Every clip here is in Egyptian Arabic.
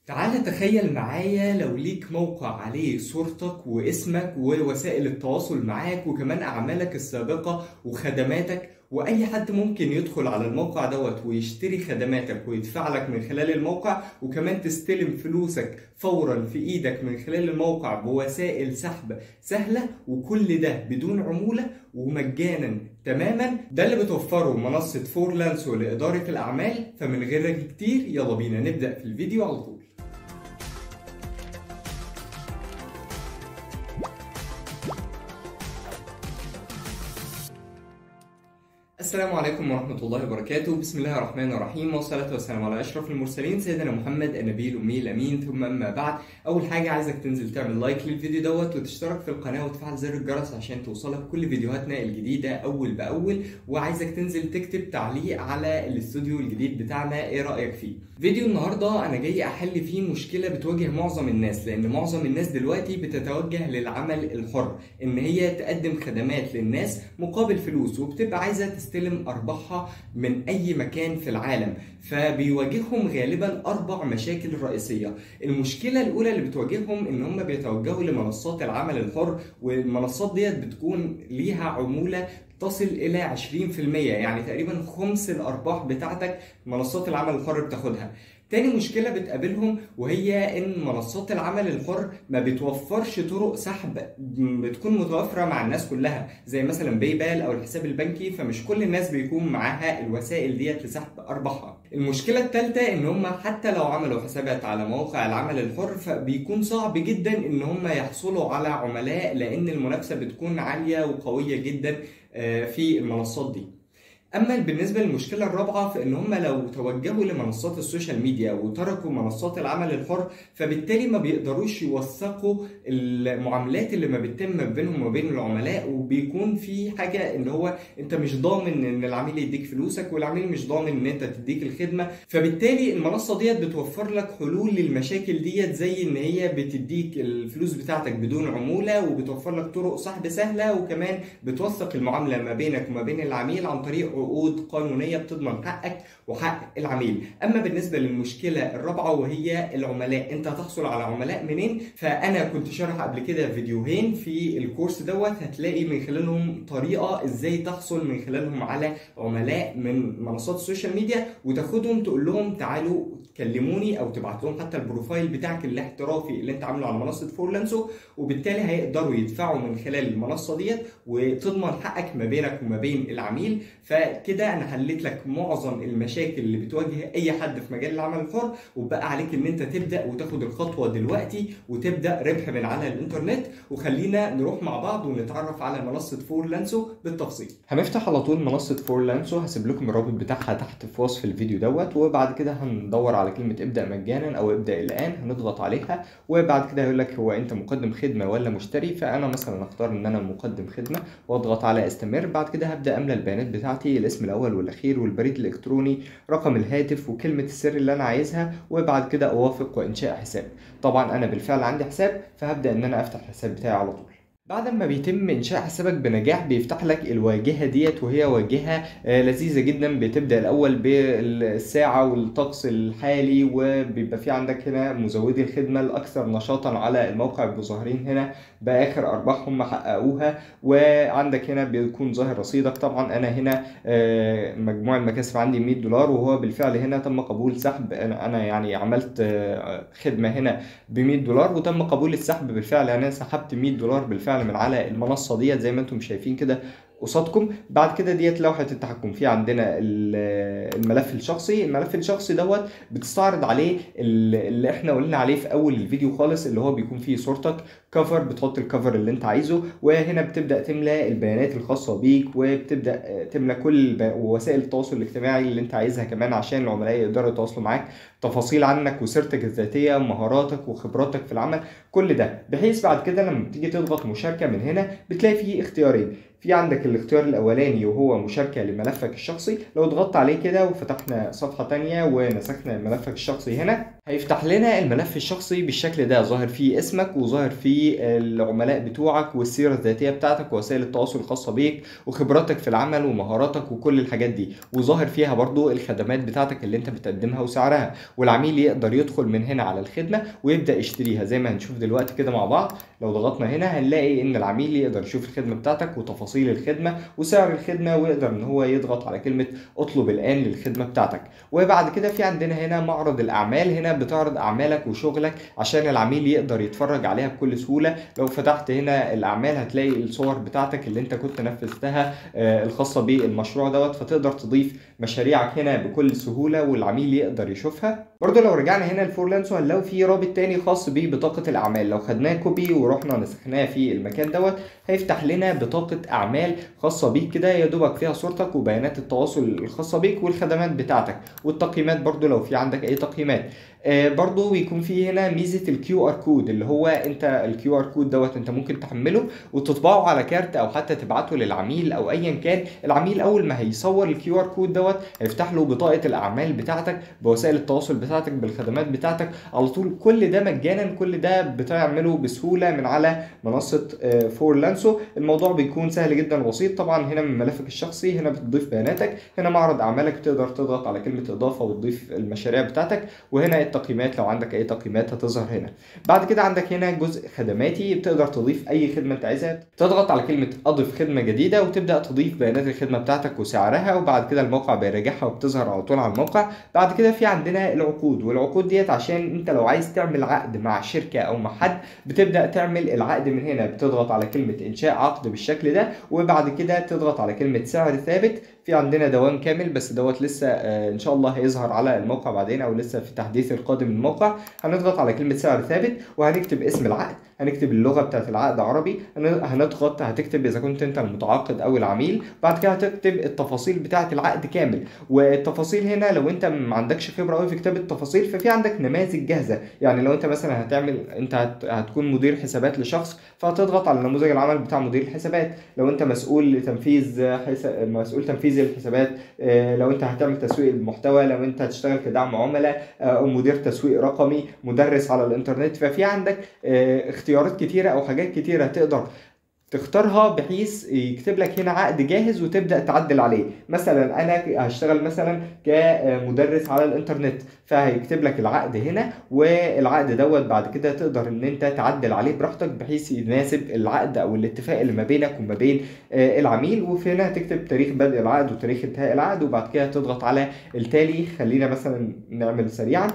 تعال تخيل معايا لو ليك موقع عليه صورتك واسمك ووسائل التواصل معاك وكمان أعمالك السابقة وخدماتك وأي حد ممكن يدخل على الموقع دوت ويشتري خدماتك ويدفع لك من خلال الموقع وكمان تستلم فلوسك فورا في إيدك من خلال الموقع بوسائل سحب سهلة وكل ده بدون عمولة ومجانا تماما ده اللي بتوفره منصة فورلانسو لإدارة الأعمال فمن غير رغي كتير يلا بينا نبدأ في الفيديو على طول السلام عليكم ورحمة الله وبركاته بسم الله الرحمن الرحيم والصلاة والسلام على أشرف المرسلين سيدنا محمد النبي الأمي الأمين ثم أما بعد أول حاجة عايزك تنزل تعمل لايك للفيديو دوت وتشترك في القناة وتفعل زر الجرس عشان توصلك كل فيديوهاتنا الجديدة أول بأول وعايزك تنزل تكتب تعليق على الاستوديو الجديد بتاعنا إيه رأيك فيه فيديو النهاردة أنا جاي أحل فيه مشكلة بتواجه معظم الناس لأن معظم الناس دلوقتي بتتوجه للعمل الحر إن هي تقدم خدمات للناس مقابل فلوس وبتبقى عايزة تستلم أرباحها من أي مكان في العالم فبيواجههم غالبا أربع مشاكل رئيسية المشكلة الأولى اللي بتواجههم إن هم بيتوجهوا لمنصات العمل الحر والمنصات ديت بتكون ليها عمولة تصل إلى 20% يعني تقريبا خمس الأرباح بتاعتك منصات العمل الحر بتاخدها تاني مشكلة بتقابلهم وهي إن منصات العمل الحر ما بتوفرش طرق سحب بتكون متوفرة مع الناس كلها زي مثلا باي بال أو الحساب البنكي فمش كل الناس بيكون معاها الوسائل ديت لسحب أرباحها. المشكلة التالتة إن هم حتى لو عملوا حسابات على مواقع العمل الحر فبيكون صعب جدا إن هم يحصلوا على عملاء لأن المنافسة بتكون عالية وقوية جدا في المنصات دي. اما بالنسبه للمشكله الرابعه فان هم لو توجهوا لمنصات السوشيال ميديا وتركوا منصات العمل الحر فبالتالي ما بيقدروش يوثقوا المعاملات اللي ما بتتم ما بينهم وما بين العملاء وبيكون في حاجه ان هو انت مش ضامن ان العميل يديك فلوسك والعميل مش ضامن ان انت تديك الخدمه فبالتالي المنصه ديت بتوفر لك حلول للمشاكل ديت زي ان هي بتديك الفلوس بتاعتك بدون عموله وبتوفر لك طرق سحب سهله وكمان بتوثق المعامله ما بينك وما بين العميل عن طريق عقود قانونيه بتضمن حقك وحق العميل اما بالنسبه للمشكله الرابعه وهي العملاء انت هتحصل على عملاء منين فانا كنت شارح قبل كده فيديوهين في الكورس دوت هتلاقي من خلالهم طريقه ازاي تحصل من خلالهم على عملاء من منصات السوشيال ميديا وتاخدهم تقول لهم تعالوا كلموني او تبعت لهم حتى البروفايل بتاعك الاحترافي اللي انت عامله على منصه فورلانسو وبالتالي هيقدروا يدفعوا من خلال المنصه ديت وتضمن حقك ما بينك وما بين العميل فكده انا حليت لك معظم المشاكل اللي بتواجه اي حد في مجال العمل الحر وبقى عليك ان انت تبدا وتاخد الخطوه دلوقتي وتبدا ربح من على الانترنت وخلينا نروح مع بعض ونتعرف على منصه فورلانسو بالتفصيل هنفتح على طول منصه فورلانسو هسيب لكم الرابط بتاعها تحت في وصف الفيديو دوت وبعد كده هندور على كلمه ابدا مجانا او ابدا الان هنضغط عليها وبعد كده هيقول لك هو انت مقدم خدمه ولا مشتري فانا مثلا اختار ان انا مقدم خدمه واضغط على استمر بعد كده هبدا املى البيانات بتاعتي الاسم الاول والاخير والبريد الالكتروني رقم الهاتف وكلمه السر اللي انا عايزها وبعد كده اوافق وانشاء حساب طبعا انا بالفعل عندي حساب فهبدا ان انا افتح الحساب بتاعي على طول بعد ما بيتم انشاء حسابك بنجاح بيفتح لك الواجهه ديت وهي واجهه لذيذه جدا بتبدا الاول بالساعه والطقس الحالي وبيبقى في عندك هنا مزودي الخدمه الاكثر نشاطا على الموقع بيبقوا ظاهرين هنا باخر ارباح هم حققوها وعندك هنا بيكون ظاهر رصيدك طبعا انا هنا مجموع المكاسب عندي 100 دولار وهو بالفعل هنا تم قبول سحب انا يعني عملت خدمه هنا ب 100 دولار وتم قبول السحب بالفعل انا سحبت 100 دولار بالفعل من على المنصه ديت زي ما انتم شايفين كده قصادكم بعد كده ديت لوحه التحكم في عندنا الملف الشخصي الملف الشخصي دوت بتستعرض عليه اللي احنا قلنا عليه في اول الفيديو خالص اللي هو بيكون فيه صورتك كفر بتحط الكفر اللي انت عايزه وهنا بتبدا تملى البيانات الخاصه بيك وبتبدا تملى كل وسائل التواصل الاجتماعي اللي انت عايزها كمان عشان العملاء يقدروا يتواصلوا معاك تفاصيل عنك وسيرتك الذاتيه مهاراتك وخبراتك في العمل كل ده بحيث بعد كده لما بتيجي تضغط مشاركه من هنا بتلاقي فيه اختيارين في عندك الاختيار الاولاني وهو مشاركه لملفك الشخصي لو ضغطت عليه كده وفتحنا صفحه تانية ونسخنا ملفك الشخصي هنا هيفتح لنا الملف الشخصي بالشكل ده ظاهر فيه اسمك وظاهر فيه العملاء بتوعك والسيرة الذاتية بتاعتك ووسائل التواصل الخاصة بيك وخبراتك في العمل ومهاراتك وكل الحاجات دي وظاهر فيها برضو الخدمات بتاعتك اللي انت بتقدمها وسعرها والعميل يقدر يدخل من هنا على الخدمة ويبدأ يشتريها زي ما هنشوف دلوقتي كده مع بعض لو ضغطنا هنا هنلاقي ان العميل يقدر يشوف الخدمة بتاعتك وتفاصيل الخدمة وسعر الخدمة ويقدر ان هو يضغط على كلمة اطلب الان للخدمة بتاعتك وبعد كده في عندنا هنا معرض الاعمال هنا بتعرض اعمالك وشغلك عشان العميل يقدر يتفرج عليها بكل سهوله لو فتحت هنا الاعمال هتلاقي الصور بتاعتك اللي انت كنت نفذتها الخاصه بالمشروع دوت فتقدر تضيف مشاريعك هنا بكل سهوله والعميل يقدر يشوفها برضو لو رجعنا هنا لفورلانسو هنلاقي في رابط تاني خاص ببطاقه الاعمال لو خدناه كوبي ورحنا نسخناه في المكان دوت هيفتح لنا بطاقه اعمال خاصه بيك كده يا دوبك فيها صورتك وبيانات التواصل الخاصه بيك والخدمات بتاعتك والتقييمات برضو لو في عندك اي تقييمات آه برضو بيكون في هنا ميزه الكيو ار كود اللي هو انت الكيو ار كود دوت انت ممكن تحمله وتطبعه على كارت او حتى تبعته للعميل او ايا كان العميل اول ما هيصور الكيو ار كود دوت هيفتح له بطاقه الاعمال بتاعتك بوسائل التواصل بتاعتك بالخدمات بتاعتك على طول كل ده مجانا كل ده بتعمله بسهوله من على منصه آه فورلانسو الموضوع بيكون سهل جدا وبسيط طبعا هنا من ملفك الشخصي هنا بتضيف بياناتك هنا معرض اعمالك بتقدر تضغط على كلمه اضافه وتضيف المشاريع بتاعتك وهنا التقييمات لو عندك اي تقييمات هتظهر هنا بعد كده عندك هنا جزء خدماتي بتقدر تضيف اي خدمه انت عايزها تضغط على كلمه اضف خدمه جديده وتبدا تضيف بيانات الخدمه بتاعتك وسعرها وبعد كده الموقع بيراجعها وبتظهر على طول على الموقع بعد كده في عندنا العقود والعقود ديت عشان انت لو عايز تعمل عقد مع شركه او مع حد بتبدا تعمل العقد من هنا بتضغط على كلمه انشاء عقد بالشكل ده وبعد كده تضغط على كلمه سعر ثابت في عندنا دوام كامل بس دوت لسه آه ان شاء الله هيظهر على الموقع بعدين او لسه في تحديث القادم للموقع هنضغط على كلمه سعر ثابت وهنكتب اسم العقد هنكتب اللغه بتاعت العقد عربي هنضغط هتكتب اذا كنت انت المتعاقد او العميل بعد كده هتكتب التفاصيل بتاعت العقد كامل والتفاصيل هنا لو انت ما عندكش خبره قوي في كتابه التفاصيل ففي عندك نماذج جاهزه يعني لو انت مثلا هتعمل انت هت... هتكون مدير حسابات لشخص فهتضغط على نموذج العمل بتاع مدير الحسابات لو انت مسؤول لتنفيذ حس... مسؤول تنفيذ الحسابات لو انت هتعمل تسويق المحتوى لو انت هتشتغل كدعم عملاء او مدير تسويق رقمي مدرس على الانترنت ففي عندك اختيارات كتيره او حاجات كتيره تقدر تختارها بحيث يكتب لك هنا عقد جاهز وتبدا تعدل عليه مثلا انا هشتغل مثلا كمدرس على الانترنت فهيكتب لك العقد هنا والعقد دوت بعد كده تقدر ان انت تعدل عليه براحتك بحيث يناسب العقد او الاتفاق اللي ما بينك وما بين العميل وفي هنا هتكتب تاريخ بدء العقد وتاريخ انتهاء العقد وبعد كده تضغط على التالي خلينا مثلا نعمل سريعا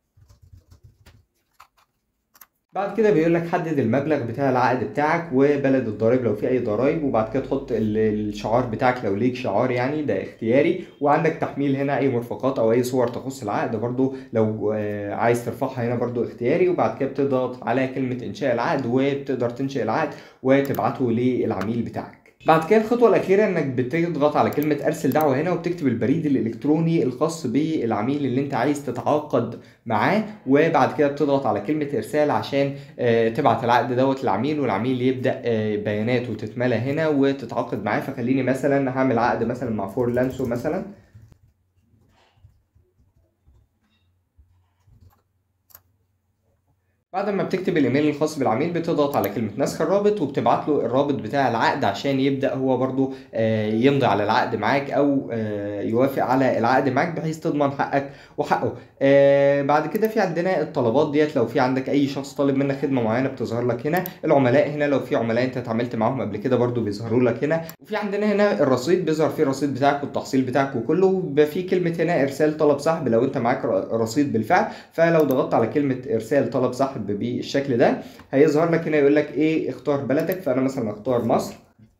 بعد كده بيقول لك حدد المبلغ بتاع العقد بتاعك وبلد الضرائب لو في اي ضرائب وبعد كده تحط الشعار بتاعك لو ليك شعار يعني ده اختياري وعندك تحميل هنا اي مرفقات او اي صور تخص العقد برضو لو عايز ترفعها هنا برضو اختياري وبعد كده بتضغط على كلمة انشاء العقد وبتقدر تنشئ العقد وتبعته للعميل بتاعك بعد كده الخطوة الأخيرة إنك بتضغط على كلمة أرسل دعوة هنا وبتكتب البريد الإلكتروني الخاص بالعميل اللي أنت عايز تتعاقد معاه وبعد كده بتضغط على كلمة إرسال عشان تبعت العقد دوت للعميل والعميل يبدأ بياناته تتملى هنا وتتعاقد معاه فخليني مثلا هعمل عقد مثلا مع فورلانسو مثلا بعد ما بتكتب الايميل الخاص بالعميل بتضغط على كلمه نسخ الرابط وبتبعت له الرابط بتاع العقد عشان يبدا هو برضو يمضي على العقد معاك او يوافق على العقد معاك بحيث تضمن حقك وحقه بعد كده في عندنا الطلبات ديت لو في عندك اي شخص طالب منك خدمه معينه بتظهر لك هنا العملاء هنا لو في عملاء انت اتعاملت معاهم قبل كده برضو بيظهروا لك هنا وفي عندنا هنا الرصيد بيظهر فيه الرصيد بتاعك والتحصيل بتاعك وكله بيبقى في كلمه هنا ارسال طلب سحب لو انت معاك رصيد بالفعل فلو ضغطت على كلمه ارسال طلب سحب بالشكل ده هيظهر لك هنا يقول لك ايه اختار بلدك فانا مثلا اختار مصر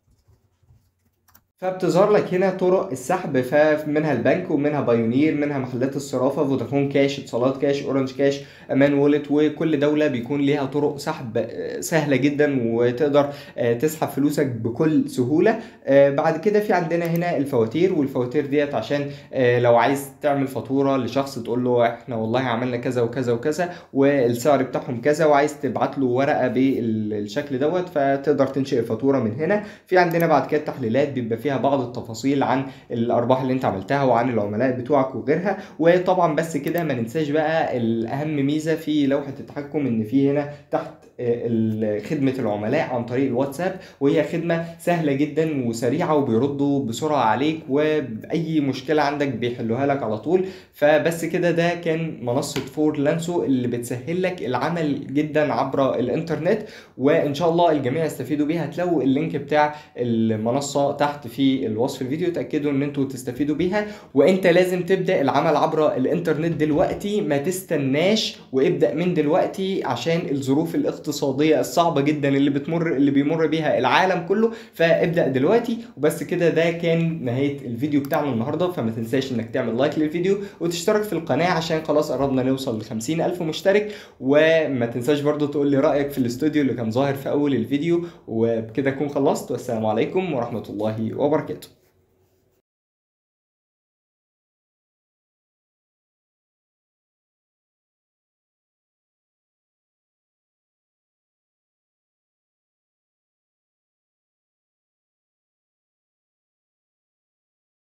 فبتظهر لك هنا طرق السحب فمنها البنك ومنها بايونير منها محلات الصرافه فودافون كاش اتصالات كاش اورنج كاش امان وولت وكل دوله بيكون ليها طرق سحب سهله جدا وتقدر تسحب فلوسك بكل سهوله بعد كده في عندنا هنا الفواتير والفواتير ديت عشان لو عايز تعمل فاتوره لشخص تقول له احنا والله عملنا كذا وكذا وكذا والسعر بتاعهم كذا وعايز تبعت له ورقه بالشكل دوت فتقدر تنشئ الفاتوره من هنا في عندنا بعد كده تحليلات بيبقى فيها فيها بعض التفاصيل عن الارباح اللي انت عملتها وعن العملاء بتوعك وغيرها وطبعا بس كده ما ننساش بقى الاهم ميزه في لوحه التحكم ان في هنا تحت خدمة العملاء عن طريق الواتساب وهي خدمة سهلة جدا وسريعة وبيردوا بسرعة عليك وأي مشكلة عندك بيحلوها لك على طول فبس كده ده كان منصة فور لانسو اللي بتسهل لك العمل جدا عبر الانترنت وإن شاء الله الجميع يستفيدوا بيها هتلاقوا اللينك بتاع المنصة تحت في الوصف الفيديو تأكدوا ان انتوا تستفيدوا بيها وانت لازم تبدأ العمل عبر الانترنت دلوقتي ما تستناش وابدأ من دلوقتي عشان الظروف الاقتصادية الاقتصاديه الصعبه جدا اللي بتمر اللي بيمر بيها العالم كله فابدا دلوقتي وبس كده ده كان نهايه الفيديو بتاعنا النهارده فما تنساش انك تعمل لايك للفيديو وتشترك في القناه عشان خلاص قربنا نوصل ل الف مشترك وما تنساش برضو تقول لي رايك في الاستوديو اللي كان ظاهر في اول الفيديو وبكده اكون خلصت والسلام عليكم ورحمه الله وبركاته